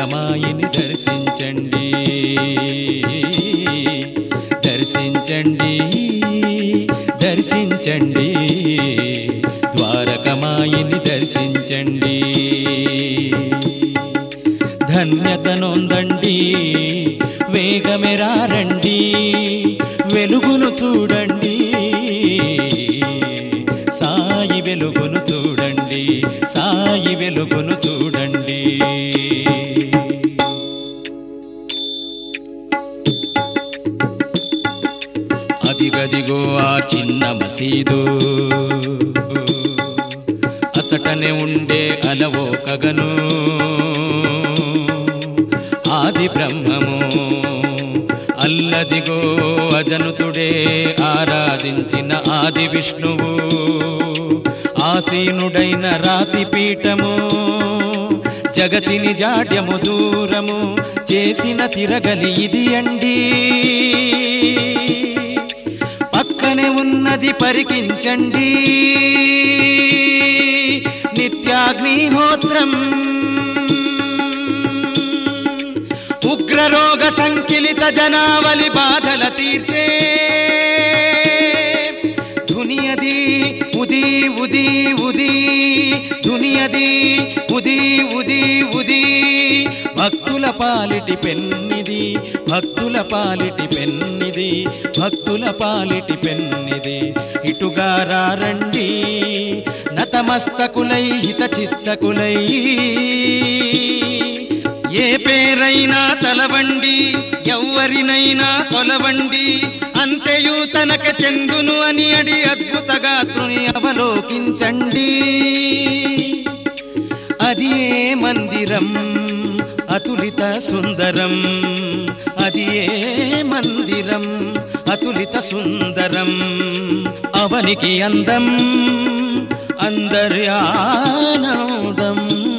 ద్వారకమాయిని దర్శించండి దర్శించండి దర్శించండి ద్వారకమాయిని దర్శించండి ధన్యత నొందండి వేగమెరారండి వెలుగును చూడండి సాయి వెలుగును చూడండి సాయి వెలుగును చూడండి అదిగదిగో ఆ చిన్న మసీదు అసటనే ఉండే అలవో కగను ఆది బ్రహ్మము అల్లదిగో అజనుతుడే ఆరాధించిన ఆది విష్ణువు ఆసీనుడైన రాతి పీఠము జగతిని జాడ్యము దూరము చేసిన తిరగలి ఇది అండి పక్కనే ఉన్నది పరికించండి నిత్యాగ్నిహోత్రం ఉగ్రరోగ సంకిలిత జనావలి బాధల తీర్చే దునియది ఉది ఉది ఉది దునియది ఉది ఉది ఉది భక్తుల పాలిటి పెన్నిది భక్తుల పాలిటి పెన్నిది భక్తుల పాలిటి పెన్నిది ఇటుగా రారండి నతమస్తకులై హిత చిత్తకులై ఏ పేరైనా తలవండి ఎవ్వరినైనా కొలవండి అంతయు తనక చెందును అని అడి అద్భుత గాత్రుని అవలోకించండి అది ఏ మందిరం అతులిత సుందరం అది ఏ మందిరం అతులిత సుందరం అవనికి అందం అందర్యానందం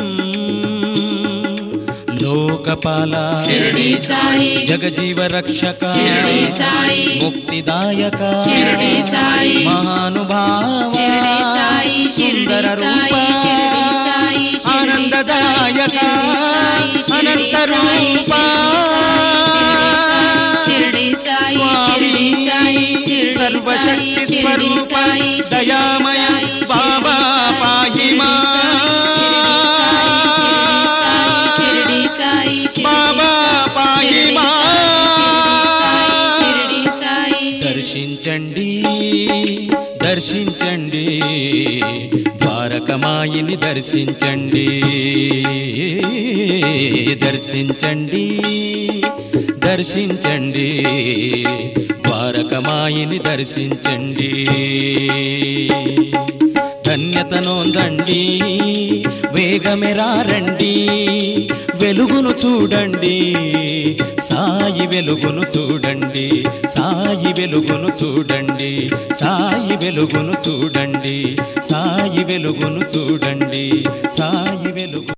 లోకపాల షిరిడి సాయి జగజీవ రక్షక షిరిడి సాయి ముక్తిదాయక షిరిడి సాయి మహానుభావ షిరిడి సాయి షిరిడి సుందర రూప సాయి షిరిడి సాయి షిరిడి ఆనందదాయక సాయి అనంత రూప షిరిడి సాయి షిరిడి సాయి షిరిడి సర్వశక్తి సాయి షిరిడి స్వరూప సాయి దయామయ బాబా పాహిమా షిరిడి సాయి బాబా పాహిమా షిరిడి సాయి దర్శించండి దర్శించండి ద్వారకమాయిని దర్శించండి దర్శించండి దర్శించండి ద్వారకమాయిని దర్శించండి ధన్యత నొందండి వేగమెరారండి వెలుగును చూడండి సాయి వెలుగును చూడండి సాయి వెలుగును చూడండి సాయి వెలుగును చూడండి సాయి వెలుగును చూడండి సాయి వెలుగు